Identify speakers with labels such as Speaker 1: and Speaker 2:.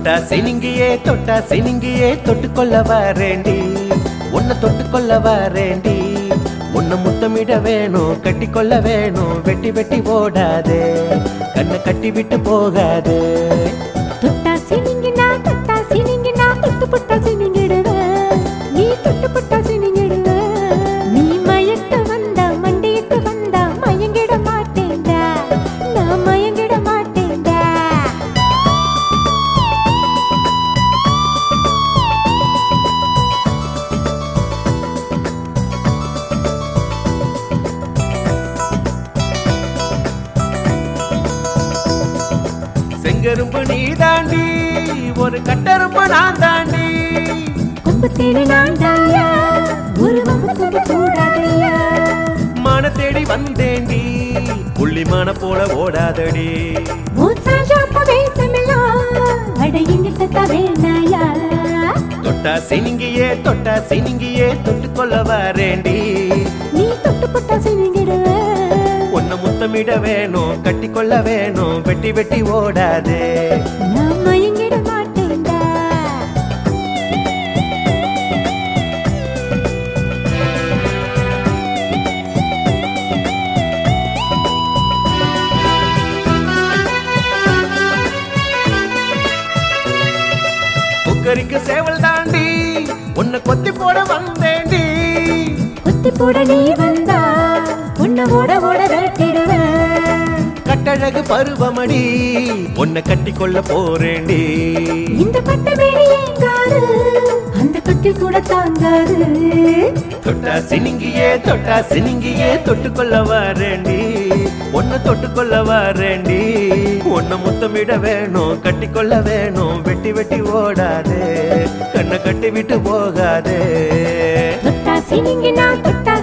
Speaker 1: தொட்டா சினிங்கியே தொட்டா சினிங்கியே தொட்டுக்கொள்ள வரேண்டி உன்னை தொட்டுக்கொள்ள வரேண்டி உன்னை முத்தமிட வேணும் கட்டிக்கொள்ள வேணும் வெட்டி வெட்டி ஓடாதே கண்ணை கட்டி விட்டு போகாதே
Speaker 2: தொட்டா சினிங்கினா தொட்டா சினிங்கினா தொட்டு புட்டா சினிங்கிடுவேன் நீ தொட்டு புட்டா சினிங்கிடுவேன் நீ மயக்க வந்தா மண்டியிட்டு வந்தா மயங்கிட மாட்டேன்டா நான் மயங்கிட மாட்டேன்டா
Speaker 1: செங்கரும்பு நீ தாண்டி ஒரு கட்டரும்பு நான் தாண்டி
Speaker 2: கொம்பு தேடி நான் தாயா ஒரு வம்பு கொம்பு கூடாதையா
Speaker 1: மான தேடி வந்தேண்டி புள்ளிமான போல ஓடாதடி
Speaker 2: மூச்சாஞ்சா பிரவேசமெல்லாம் அட எங்கிட்ட தவேனாயா
Speaker 1: தொட்டா சினிங்கியே தொட்டா சினிங்கியே தொட்டுக்கொள்ள வரேண்டி
Speaker 2: நீ தொட்டு புட்டா சினிங்கிடுவேன்
Speaker 1: உன்னை முத்தமிட வேணும் கட்டிக்கொள்ள வேணும் வெட்டி வெட்டி ஓடாதே
Speaker 2: நான் மயங்கிட மாட்டேன்டா
Speaker 1: குக்கரிக்கு சேவல் தாண்டி உன்னை கொத்தி போட வந்தேண்டி
Speaker 2: குத்தி போட நீ வந்தா உன்னை ஓட ஓட விரட்டிடுவேன்
Speaker 1: கட்டழகு பருவமடி உன்னை கட்டிக்கொள்ள போறேண்டி
Speaker 2: இந்த பட்ட மேடி ஏங்காது அந்த கட்டில் கூட தாங்காது
Speaker 1: தொட்டா சினிங்கியே தொட்டா சினிங்கியே தொட்டுக்கொள்ள வரேண்டி உன்னை தொட்டுக்கொள்ள வரேண்டி உன்னை முத்தமிட வேணும் கட்டிக்கொள்ள வேணும் வெட்டி வெட்டி ஓடாதே கண்ணை கட்டி விட்டு போகாதே
Speaker 2: தொட்டா சினிங்கினா தொட்டா